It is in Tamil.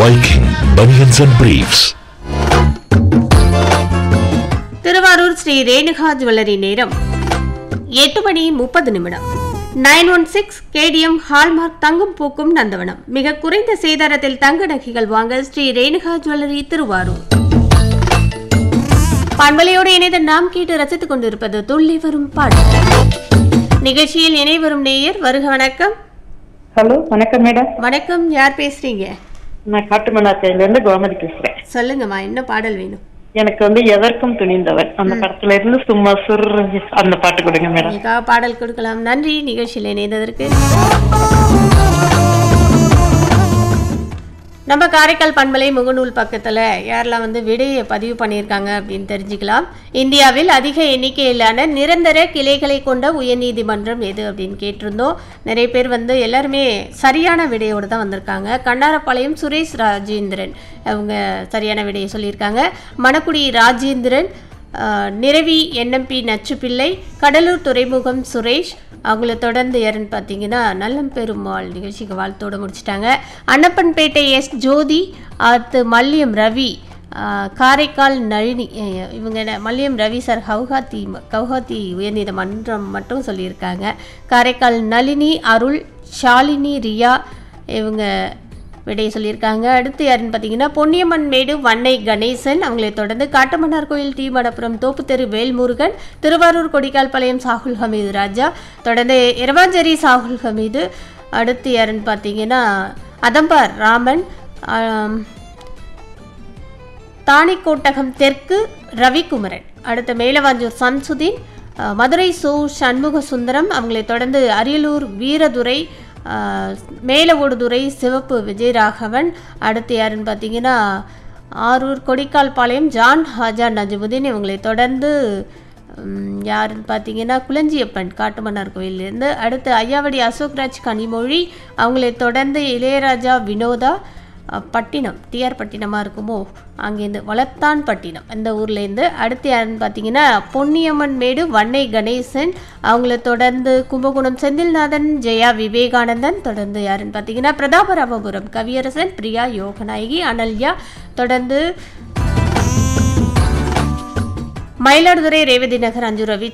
Viking Bunions and Briefs. Thiruvarur Sri Renuka jewellery நேரம் எட்டு மணி முப்பது நிமிடம் nine one six KDM hallmark தங்கம் பூக்கும் நந்தவனம் மிக குறைந்த சேதாரத்தில் தங்க நகைகள் வாங்க ஸ்ரீ ரேணுகா ஜுவல்லரி திருவாரூர் பண்பலையோடு இணைந்து நாம் கேட்டு ரசித்துக் கொண்டிருப்பது துள்ளி வரும் பாட்டு நிகழ்ச்சியில் இணைவரும் நேயர் வருக வணக்கம் ஹலோ வணக்கம் மேடம் வணக்கம் யார் பேசுறீங்க நான் காட்டுமன்னாக்கையில இருந்து கோமதி பேசுறேன் சொல்லுங்கம்மா என்ன பாடல் வேணும் எனக்கு வந்து எதற்கும் துணிந்தவர் அந்த படத்துல இருந்து சும்மா சுர் அந்த பாட்டு கொடுங்க மேடம் உங்களுக்காக பாடல் கொடுக்கலாம் நன்றி நிகழ்ச்சியில் இணைந்ததற்கு நம்ம காரைக்கால் பண்பலை முகநூல் பக்கத்தில் யாரெல்லாம் வந்து விடையை பதிவு பண்ணியிருக்காங்க அப்படின்னு தெரிஞ்சுக்கலாம் இந்தியாவில் அதிக எண்ணிக்கையிலான நிரந்தர கிளைகளை கொண்ட உயர்நீதிமன்றம் எது அப்படின்னு கேட்டிருந்தோம் நிறைய பேர் வந்து எல்லாருமே சரியான விடையோடு தான் வந்திருக்காங்க கண்ணாரப்பாளையம் சுரேஷ் ராஜேந்திரன் அவங்க சரியான விடையை சொல்லியிருக்காங்க மணக்குடி ராஜேந்திரன் ஆஹ் நிரவி என்எம்பி நச்சுப்பிள்ளை கடலூர் துறைமுகம் சுரேஷ் அவங்கள தொடர்ந்து யாருன்னு பார்த்தீங்கன்னா நல்லம் பெருமாள் நிகழ்ச்சிக்கு வாழ்த்தோடு முடிச்சிட்டாங்க அன்னப்பன்பேட்டை எஸ் ஜோதி அடுத்து மல்லியம் ரவி ஆஹ் காரைக்கால் நளினி அஹ் இவங்க என்ன, மல்லியம் ரவி சார் கவுஹாத்தி ம- கவுஹாத்தி உயர்நீதிமன்றம் மட்டும் சொல்லியிருக்காங்க காரைக்கால் நளினி அருள் ஷாலினி ரியா இவங்க விடைய சொல்லியிருக்காங்க அடுத்து யாருன்னு பார்த்தீங்கன்னா பொன்னியம்மன் மேடு வன்னை கணேசன் அவங்களை தொடர்ந்து காட்டுமன்னார் கோயில் டி மடப்புரம் தோப்புத்தெரு வேல்முருகன் திருவாரூர் கொடிக்கால்பாளையம் சாகுல் ஹமீது ராஜா தொடர்ந்து இரவாஞ்சேரி சாகுல் ஹமீது அடுத்து யாருன்னு பார்த்தீங்கன்னா அதம்பார் ராமன் ஆம், தாணிக்கோட்டகம் தெற்கு ரவிக்குமரன் அடுத்த மேலவாஞ்சூர் சம்சுதீன் அஹ், மதுரை சு சண்முக சுந்தரம் அவங்களை தொடர்ந்து அரியலூர் வீரதுரை அஹ், மேலவோடுதுறை சிவப்பு விஜயராகவன் அடுத்து யாருன்னு பார்த்தீங்கன்னா ஆரூர் கொடிக்கால்பாளையம் ஜான் ஹாஜா நஜமுதீன் இவங்களை தொடர்ந்து ம், யாருன்னு பார்த்தீங்கன்னா குளஞ்சியப்பன் காட்டுமன்னார் கோயிலேருந்து அடுத்து ஐயாவடி அசோக்ராஜ் கனிமொழி அவங்களை தொடர்ந்து இளையராஜா வினோதா அஹ், பட்டினம் டிஆர் பட்டினமாக இருக்குமோ அங்கேருந்து வளத்தான் பட்டினம் அந்த ஊர்லேருந்து அடுத்து யாருன்னு பார்த்தீங்கன்னா பொன்னியம்மன் மேடு வன்னை கணேசன் அவங்கள தொடர்ந்து கும்பகோணம் செந்தில்நாதன் ஜெயா விவேகானந்தன் தொடர்ந்து யாருன்னு பார்த்தீங்கன்னா பிரதாபராமபுரம் கவியரசன் பிரியா யோகநாயகி அனல்யா தொடர்ந்து மயிலாடுதுறை ரேவதி நகர் அஞ்சு ரவி